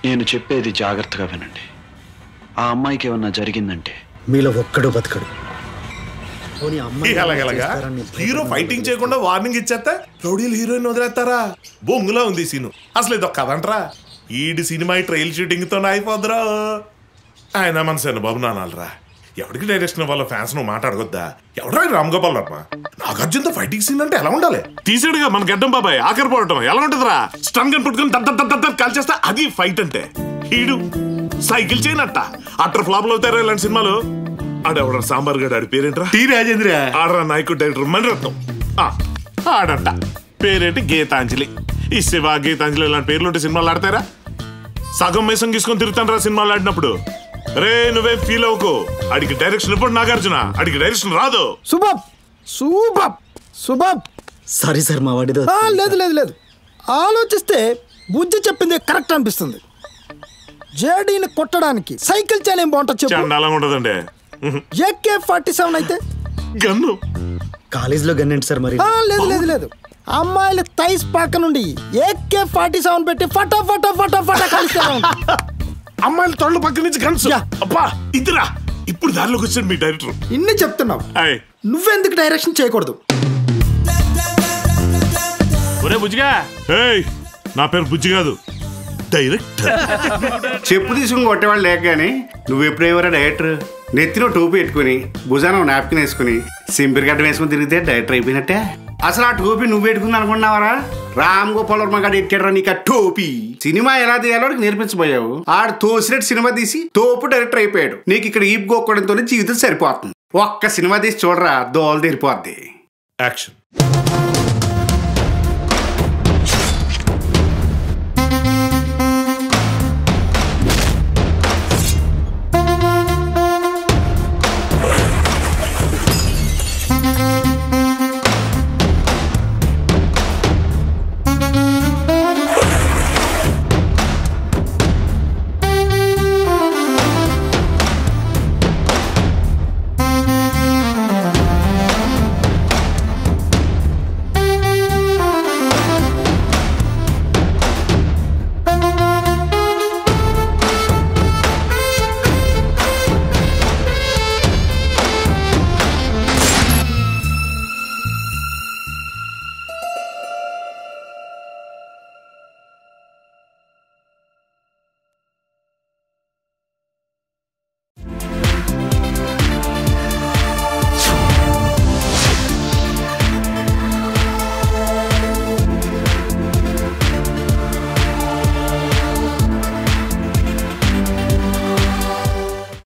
నేను చెప్పేది జాగ్రత్తగా వినండి ఆ అమ్మాయికి ఏమన్నా జరిగిందంటే మీలో ఒక్కడు బతకడు పోనీ అమ్మాయి ఎలాగెలాగా చేస్తారని హీరో ఫైటింగ్ చేయకుండా వార్నింగ్ ఇచ్చేస్తే రౌడీలు హీరోయిన్ వదిలేస్తారా బొంగులా ఉంది ఈ సీను అసలు ఇదొక కదంట్రా ఈడి సినిమా ఈ ట్రైల్ షూటింగ్ తో అయిపోద్దురా ఆయన మన బాబు నానాలరా ఎవరికి డైరెక్షన్ వాళ్ళ ఫ్యాన్స్ నువ్వు మాట్లాడగొద్దా ఎవడ్రా ఈ రామ్ గోపాల్ వర్మ నాగార్జునతో ఫైటింగ్ సీన్ అంటే ఎలా ఉండాలి తీసాడుగా మన గడ్డం బాబాయ్ ఆఖరి పోవటం ఎలా ఉంటుందిరా స్టన్ గన్ పట్టుకుని దద్ద దద్ద దద్ద కాల్చేస్తే అది ఫైట్ అంటే హీడు సైకిల్ చేయనట్ట అట్టర్ ఫ్లాప్ లో అవుతారా ఇలాంటి సినిమాలు ఆడెవడ సాంబార్ గడు ఆడి పేరేంట్రా టీ రాజేంద్ర ఆడరా నాయకుడు డైరెక్టర్ మణిరత్నం ఆ, ఆడంట పేరేంటి గీతాంజలి ఈ శివ గీతాంజలి ఇలాంటి పేర్లు ఉంటే సినిమాలు ఆడతారా సగం మేసం తీసుకొని తిరుగుతాను రా సినిమాలు ఆడినప్పుడు రే నువ్వేం ఫీల్ అవ్వకు అడిగి డైరెక్షన్ ఇప్పుడు నాగార్జున అడిగి డైరెక్షన్ రాదు శుభం శుభం శుభం సారీ సార్ మా వాడిదో ఆ, లేదు లేదు లేదు ఆలోచిస్తే బుజ్జి చెప్పింది కరెక్ట్ అనిపిస్తుంది జేడీని కొట్టడానికి సైకిల్ చైన్ ఏం బాగుంటుంది చెప్పు చండాలంగా ఉంటదండి ఏకే ఫార్టీ సెవెన్ అయితే గన్ను కాలేజీలో గన్నేంటి సార్ మరి ఆ, లేదు లేదు లేదు అమ్మాయిలు తైస్ పక్క నుండి ఏకే ఫార్టీ సెవెన్ పెట్టి ఫటా ఫటా ఫటా ఫటా కలిస్తే అమ్మాయిల తొళ్ళ పక్క నుంచి గన్స్ యా. అబ్బా ఇదిరా ఇప్పుడు దారిలోకి వచ్చాడు మీ డైరెక్టర్ ఇన్ని చెప్తున్నావు ఆయ్ నువ్వెందుకు డైరెక్షన్ చేయకూడదు ఒరే బుజ్జిగా ఏయ్ నా పేరు బుజ్జి కాదు డైరెక్టర్ చెప్పు తీసుకుని కొట్టేవాళ్ళు లేక గానీ నువ్వు ఎప్పుడేవరా డైరెక్టర్ నెత్తిలో టోపీ పెట్టుకుని భుజాన నాప్కిన్ వేసుకుని సింపిరి గడ్డ వేసుకుని తిరిగితే డైరెక్టర్ అయిపోయినట్టే అసలు ఆ టోపీ నువ్వు పెట్టుకుంది అనుకున్నావరా రామ్ గోపాల్ వర్మ గారు ఎట్టాడరా నీకు ఆ టోపీ సినిమా ఎలా తీయాలో వాడికి నేర్పించబోయావు ఆడు తోసినట్టు సినిమా తీసి తోపు డైరెక్టర్ అయిపోయాడు నీకు ఇక్కడ ఈప్ గోక్కోవడంతో జీవితం సరిపోతుంది ఒక్క సినిమా తీసి చూడరా దోలు తీరిపోద్ది యాక్షన్